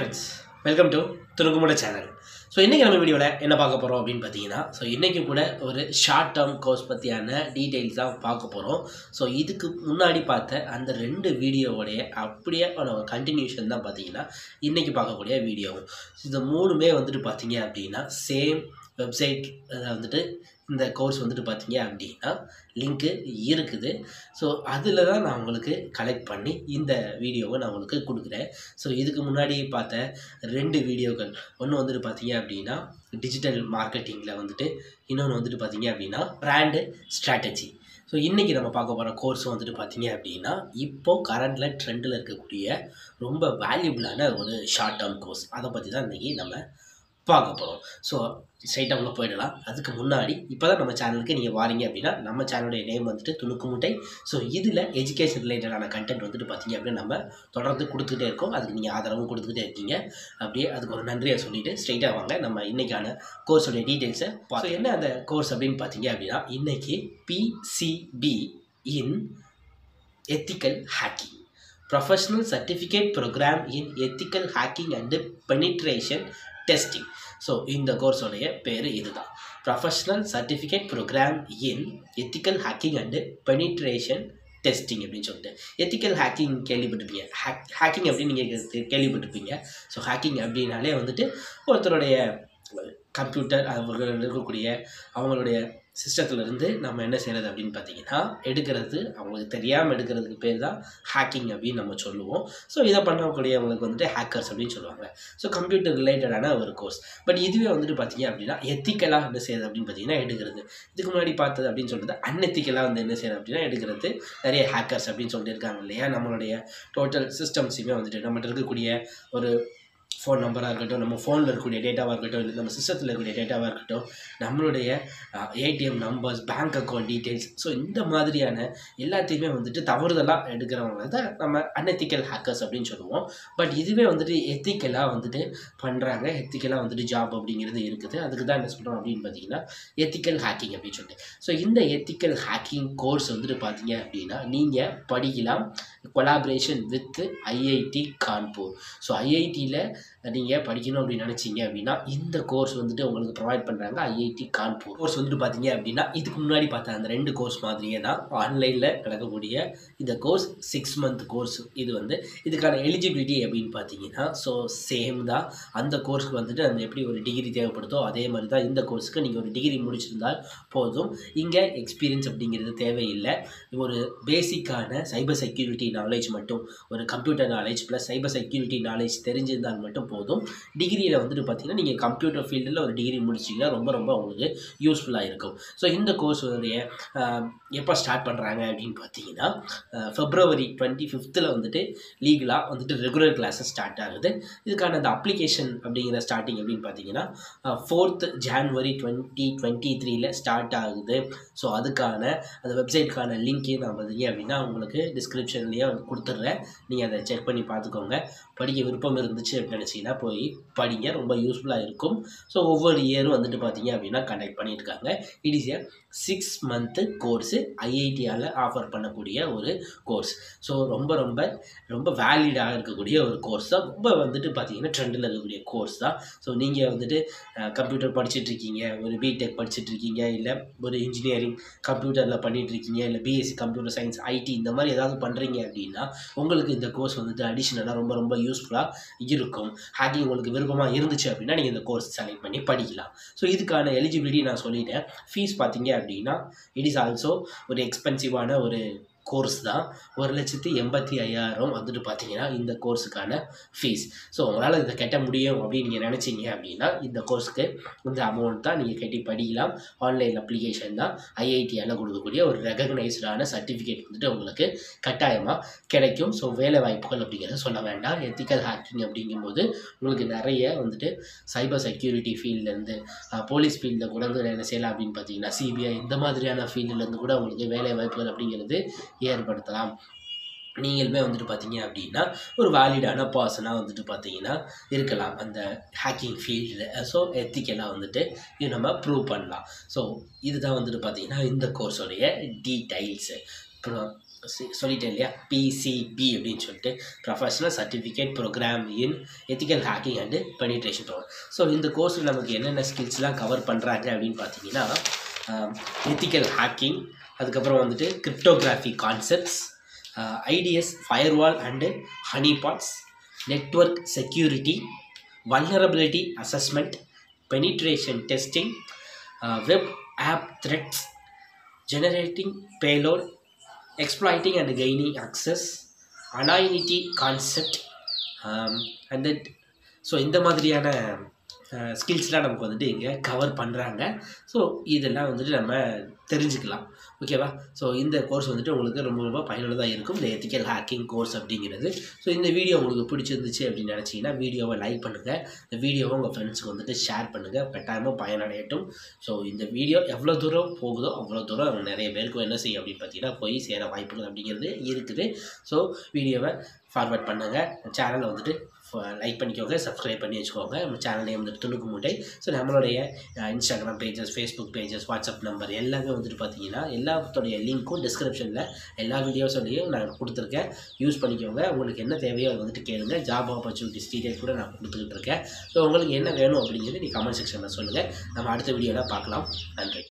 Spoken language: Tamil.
ஃப்ரெண்ட்ஸ் வெல்கம் டு துணுக்குமுட சேனல் ஸோ இன்றைக்கி நம்ம வீடியோவில் என்ன பார்க்க போகிறோம் அப்படின்னு பார்த்தீங்கன்னா ஸோ இன்றைக்கி கூட ஒரு ஷார்ட் டேர்ம் கோர்ஸ் பற்றியான டீட்டெயில்ஸ் தான் பார்க்க போகிறோம் ஸோ இதுக்கு முன்னாடி பார்த்த அந்த ரெண்டு வீடியோவுடைய அப்படியே ஒரு கண்டினியூஷன் தான் பார்த்தீங்கன்னா இன்றைக்கி பார்க்கக்கூடிய வீடியோவும் இந்த மூணுமே வந்துட்டு பார்த்தீங்க அப்படின்னா சேம் வெப்சைட் வந்துட்டு இந்த கோர்ஸ் வந்துட்டு பார்த்தீங்க அப்படின்னா லிங்க்கு இருக்குது ஸோ அதில் தான் நான் உங்களுக்கு கலெக்ட் பண்ணி இந்த வீடியோவை நான் உங்களுக்கு கொடுக்குறேன் ஸோ இதுக்கு முன்னாடி பார்த்த ரெண்டு வீடியோக்கள் ஒன்று வந்துட்டு பார்த்தீங்க அப்படின்னா டிஜிட்டல் மார்க்கெட்டிங்கில் வந்துட்டு இன்னொன்று வந்துட்டு பார்த்தீங்க அப்படின்னா பிராண்டு ஸ்ட்ராட்டஜி ஸோ இன்றைக்கி நம்ம பார்க்க போகிற கோர்ஸ் வந்துட்டு பார்த்தீங்க அப்படின்னா இப்போது கரண்டில் ட்ரெண்டில் இருக்கக்கூடிய ரொம்ப வேல்யூபிளான ஒரு ஷார்ட் டேர்ம் கோர்ஸ் அதை பற்றி தான் இன்றைக்கி நம்ம பார்க்க போகிறோம் ஸோ ஸ்ட்ரைட்டாக உள்ள போயிடலாம் அதுக்கு முன்னாடி இப்போ தான் நம்ம சேனலுக்கு நீங்கள் வாரீங்க அப்படின்னா நம்ம சேனலுடைய நேம் வந்துட்டு துணுக்கு முட்டை ஸோ இதில் எஜுகேஷன் ரிலேட்டடான கண்டென்ட் வந்துட்டு பார்த்தீங்க அப்படின்னா நம்ம தொடர்ந்து கொடுத்துக்கிட்டே இருக்கோம் அதுக்கு நீங்கள் ஆதரவும் கொடுத்துக்கிட்டே இருக்கீங்க அப்படியே அதுக்கு ஒரு நன்றியை சொல்லிவிட்டு ஸ்ட்ரைட்டாக வாங்க நம்ம இன்றைக்கான கோர்ஸோடைய டீட்டெயில்ஸை பார்த்து என்ன அந்த கோர்ஸ் அப்படின்னு பார்த்தீங்க அப்படின்னா இன்றைக்கி PCP in ethical hacking professional certificate program in ethical hacking and penetration testing so இந்த கோர்ஸோடைய பேர் இதுதான் professional certificate program in ethical hacking and penetration testing அப்படின்னு சொல்லிட்டு எத்திக்கல் ஹேக்கிங் கேள்விப்பட்டிருப்பீங்க ஹேக் ஹேக்கிங் அப்படின்னு நீங்கள் கேள்விப்பட்டிருப்பீங்க ஸோ ஹேக்கிங் அப்படின்னாலே வந்துட்டு ஒருத்தருடைய கம்ப்யூட்டர் அவர்கள் இருக்கக்கூடிய அவங்களுடைய சிஸ்டத்துலேருந்து நம்ம என்ன செய்கிறது அப்படின்னு பார்த்தீங்கன்னா எடுக்கிறது அவங்களுக்கு தெரியாமல் எடுக்கிறதுக்கு பேர் தான் ஹேக்கிங் அப்படின்னு நம்ம சொல்லுவோம் ஸோ இதை பண்ணக்கூடியவங்களுக்கு வந்துட்டு ஹேக்கர்ஸ் அப்படின்னு சொல்லுவாங்க ஸோ கம்ப்யூட்டர் ரிலேட்டடான ஒரு கோர்ஸ் பட் இதுவே வந்துட்டு பார்த்தீங்க அப்படின்னா எத்திக்கலாக என்ன செய்யுது அப்படின்னு பார்த்தீங்கன்னா எடுக்கிறது இதுக்கு முன்னாடி பார்த்தது அப்படின்னு சொல்கிறது அன்எத்திக்கலாக வந்து என்ன செய்யுது அப்படின்னா எடுக்கிறது நிறைய ஹேக்கர்ஸ் அப்படின்னு சொல்லிட்டு இருக்காங்க இல்லையா நம்மளுடைய டோட்டல் சிஸ்டம்ஸுமே வந்துட்டு நம்மகிட்ட இருக்கக்கூடிய ஒரு ஃபோன் நம்பராக இருக்கட்டும் நம்ம ஃபோனில் இருக்கக்கூடிய டேட்டாவாக இருக்கட்டும் இல்லை நம்ம சிஸ்டத்தில் இருக்கக்கூடிய டேட்டாவாக இருக்கட்டும் நம்மளுடைய ATM numbers bank account details so இந்த மாதிரியான எல்லாத்தையுமே வந்துட்டு தவறுதலாக எடுக்கிறவங்க தான் நம்ம அன்எத்திக்கல் ஹேக்கர்ஸ் அப்படின்னு சொல்லுவோம் பட் இதுவே வந்துட்டு எத்திக்கலாக வந்துட்டு பண்ணுறாங்க எத்திக்கலாக வந்துட்டு ஜாப் அப்படிங்கிறது இருக்குது அதுக்கு தான் என்ன சொல்கிறோம் அப்படின்னு பார்த்தீங்கன்னா எத்திக்கல் ஹேக்கிங் அப்படின்னு சொல்லிட்டு ஸோ இந்த எத்திக்கல் ஹேக்கிங் கோர்ஸ் வந்துட்டு பார்த்தீங்க அப்படின்னா நீங்கள் படிக்கலாம் collaboration with IIT Kanpur so ஐஐடியில் நீங்கள் படிக்கணும் அப்படின்னு நினச்சிங்க அப்படின்னா இந்த கோர்ஸ் வந்துட்டு உங்களுக்கு ப்ரொவைட் பண்ணுறாங்க ஐஐடி கான்பூர் கோர்ஸ் வந்துட்டு பார்த்தீங்க அப்படின்னா இதுக்கு முன்னாடி பார்த்த அந்த ரெண்டு கோர்ஸ் மாதிரியே தான் ஆன்லைனில் நடக்கக்கூடிய இந்த கோர்ஸ் சிக்ஸ் மந்த் கோர்ஸ் இது வந்து இதுக்கான எலிஜிபிலிட்டி அப்படின்னு பார்த்தீங்கன்னா ஸோ சேம் தான் அந்த கோர்ஸ்க்கு வந்துட்டு அந்த எப்படி ஒரு டிகிரி தேவைப்படுதோ அதே மாதிரி தான் இந்த கோர்ஸுக்கு நீங்கள் ஒரு டிகிரி முடிச்சிருந்தால் போதும் இங்கே எக்ஸ்பீரியன்ஸ் அப்படிங்கிறது தேவையில்லை ஒரு பேசிக்கான சைபர் செக்யூரிட்டி நாலேஜ் மட்டும் ஒரு computer knowledge plus cyber security knowledge தெரிஞ்சிருந்தால் மட்டும் போதும் டிகிரியில் வந்துட்டு பார்த்தீங்கன்னா நீங்கள் கம்ப்யூட்டர் ஃபீல்டில் ஒரு டிகிரி முடிச்சிங்கன்னா ரொம்ப ரொம்ப உங்களுக்கு யூஸ்ஃபுல்லாக இருக்கும் ஸோ இந்த கோர்ஸுடைய எப்போ ஸ்டார்ட் பண்ணுறாங்க அப்படின்னு பார்த்தீங்கன்னா ஃபெப்ரவரி டுவெண்ட்டி ஃபிஃப்த்தில் வந்துட்டு லீகலாக வந்துட்டு ரெகுலர் கிளாஸஸ் ஸ்டார்ட் ஆகுது இதுக்கான அந்த அப்ளிகேஷன் அப்படிங்கிற ஸ்டார்டிங் அப்படின்னு பார்த்தீங்கன்னா ஃபோர்த் ஜான்வரி டுவெண்ட்டி டுவெண்ட்டி த்ரீல ஸ்டார்ட் ஆகுது ஸோ அதுக்கான அந்த வெப்சைட்டுக்கான லிங்க்கே நான் பார்த்தீங்க அப்படின்னா உங்களுக்கு டிஸ்கிரிப்ஷன்லேயே கொடுத்துட்றேன் நீங்கள் அதை செக் பண்ணி பார்த்துக்கோங்க படிக்க விருப்பம் இருந்துச்சு அப்படின்னு நினச்சிங்கன்னா போய் படிங்க ரொம்ப யூஸ்ஃபுல்லாக இருக்கும் ஸோ ஒவ்வொரு இயரும் வந்துட்டு பார்த்தீங்க அப்படின்னா கண்டக்ட் பண்ணியிருக்காங்க it is a six month course ஐஐடியால் ஆஃபர் பண்ணக்கூடிய ஒரு கோர்ஸ் ஸோ ரொம்ப ரொம்ப ரொம்ப வேலிடாக இருக்கக்கூடிய ஒரு கோர்ஸ் தான் ரொம்ப வந்துட்டு பார்த்தீங்கன்னா ட்ரெண்டில் இருக்கக்கூடிய கோர்ஸ் தான் ஸோ நீங்கள் வந்துட்டு கம்ப்யூட்டர் படிச்சுட்ருக்கீங்க ஒரு பிடெக் படிச்சுட்ருக்கீங்க இல்லை ஒரு இன்ஜினியரிங் கம்ப்யூட்டரில் பண்ணிகிட்ருக்கீங்க இல்லை பிஎஸ்சி கம்ப்யூட்டர் சயின்ஸ் ஐடி இந்த மாதிரி ஏதாவது பண்ணுறீங்க அப்படின்னா உங்களுக்கு இந்த கோர்ஸ் வந்துட்டு அடிஷ்னலாக ரொம்ப ரொம்ப யூஸ்ஃபுல்லாக இருக்கும் ஹேக்கிங் உங்களுக்கு விருப்பமாக இருந்துச்சு அப்படின்னா நீங்கள் இந்த கோர்ஸ் செலக்ட் பண்ணி படிக்கலாம் ஸோ இதுக்கான எலிஜிபிலிட்டி நான் சொல்லிட்டேன் ஃபீஸ் பார்த்தீங்க அப்படின்னா இட் இஸ் ஆல்சோ ஒரு எக்ஸ்பென்சிவான ஒரு கோர்ஸ் தான் ஒரு லட்சத்தி எண்பத்தி ஐயாயிரம் வந்துட்டு பார்த்தீங்கன்னா இந்த கோர்ஸுக்கான ஃபீஸ் ஸோ உங்களால் இதை கட்ட முடியும் அப்படின்னு நீங்கள் நினச்சிங்க அப்படின்னா இந்த கோர்ஸுக்கு இந்த அமௌண்ட் தான் நீங்கள் கட்டி படிக்கலாம் ஆன்லைன் அப்ளிகேஷன் தான் ஐஐடியால் கொடுக்கக்கூடிய ஒரு ரெகக்னைஸ்டான சர்டிஃபிகேட் வந்துட்டு உங்களுக்கு கட்டாயமாக கிடைக்கும் ஸோ வேலை வாய்ப்புகள் அப்படிங்கிறத சொல்ல வேண்டாம் எத்திக்கல் ஹேக்கிங் அப்படிங்கும்போது உங்களுக்கு நிறைய வந்துட்டு சைபர் செக்யூரிட்டி ஃபீல்ட்லேருந்து போலீஸ் ஃபீல்டில் கூட வந்து என்ன செய்யலாம் அப்படின்னு பார்த்தீங்கன்னா சிபிஐ இந்த மாதிரியான ஃபீல்டுலேருந்து கூட உங்களுக்கு வேலை வாய்ப்புகள் அப்படிங்கிறது ஏற்படுத்தலாம் நீங்களுமே வந்துட்டு பார்த்தீங்க அப்படின்னா ஒரு வேலிடான பர்சனாக வந்துட்டு பார்த்தீங்கன்னா இருக்கலாம் அந்த ஹேக்கிங் ஃபீல்டில் ஸோ எத்திக்கலாக வந்துட்டு இது நம்ம ப்ரூவ் பண்ணலாம் ஸோ இதுதான் வந்துட்டு பார்த்தீங்கன்னா இந்த கோர்ஸோடைய டீடைல்ஸு அப்புறம் சி- சொல்லிட்டேன் இல்லையா பிசிபி அப்படின்னு சொல்லிட்டு professional certificate program in ethical hacking and penetration program so இந்த கோர்ஸில் நமக்கு என்னென்ன ஸ்கில்ஸ்லாம் கவர் பண்ணுறாங்க அப்படின்னு பார்த்தீங்கன்னா எத்திக்கல் ஹேக்கிங் அதுக்கப்புறம் வந்துட்டு cryptography concepts IDS firewall and honeypots network security vulnerability assessment penetration testing web app threats generating payload, exploiting and gaining access, anonymity concept, um, and that so இந்த மாதிரியான ஸ்கில்ஸ்லாம் நமக்கு வந்துட்டு இங்கே கவர் பண்ணுறாங்க ஸோ இதெல்லாம் வந்துட்டு நம்ம தெரிஞ்சுக்கலாம் ஓகேவா ஸோ இந்த கோர்ஸ் வந்துட்டு உங்களுக்கு ரொம்ப ரொம்ப பயனுள்ளதாக இருக்கும் இந்த எத்திக்கல் ஹேக்கிங் கோர்ஸ் அப்படிங்கிறது ஸோ இந்த வீடியோ உங்களுக்கு பிடிச்சிருந்துச்சு அப்படின்னு நினச்சிங்கன்னா வீடியோவை லைக் பண்ணுங்கள் இந்த வீடியோவை உங்கள் ஃப்ரெண்ட்ஸுக்கு வந்துட்டு ஷேர் பண்ணுங்கள் கட்டாயமாக பயனடையட்டும் ஸோ இந்த வீடியோ எவ்வளோ தூரம் போகுதோ அவ்வளோ தூரம் அவங்க நிறைய பேருக்கு என்ன செய்யும் அப்படின்னு பார்த்தீங்கன்னா போய் சேர வாய்ப்புகள் அப்படிங்கிறது இருக்குது ஸோ வீடியோவை ஃபார்வர்ட் பண்ணுங்கள் சேனலை வந்துட்டு லைக் பண்ணிக்கோங்க சப்ஸ்கிரைப் பண்ணி வச்சுக்கோங்க நம்ம சேனல் நேம் வந்துட்டு துணுக்கு மூட்டை ஸோ நம்மளுடைய Instagram pages Facebook pages WhatsApp number எல்லாமே வந்துட்டு பார்த்தீங்கன்னா எல்லாத்துடைய லிங்க்கும் டிஸ்கிரிப்ஷனில் எல்லா வீடியோஸோடையும் நான் கொடுத்துருக்கேன் யூஸ் பண்ணிக்கோங்க உங்களுக்கு என்ன தேவையோ அதை வந்துட்டு கேளுங்க ஜாப் ஆப்பர்ச்சுனிட்டிஸ் டீடைல் கூட நான் கொடுத்துக்கிட்டு இருக்கேன் ஸோ உங்களுக்கு என்ன வேணும் அப்படிங்கிறது நீ கமெண்ட் செக்ஷனில் சொல்லுங்கள் நம்ம அடுத்த வீடியோவில் பார்க்கலாம் நன்றி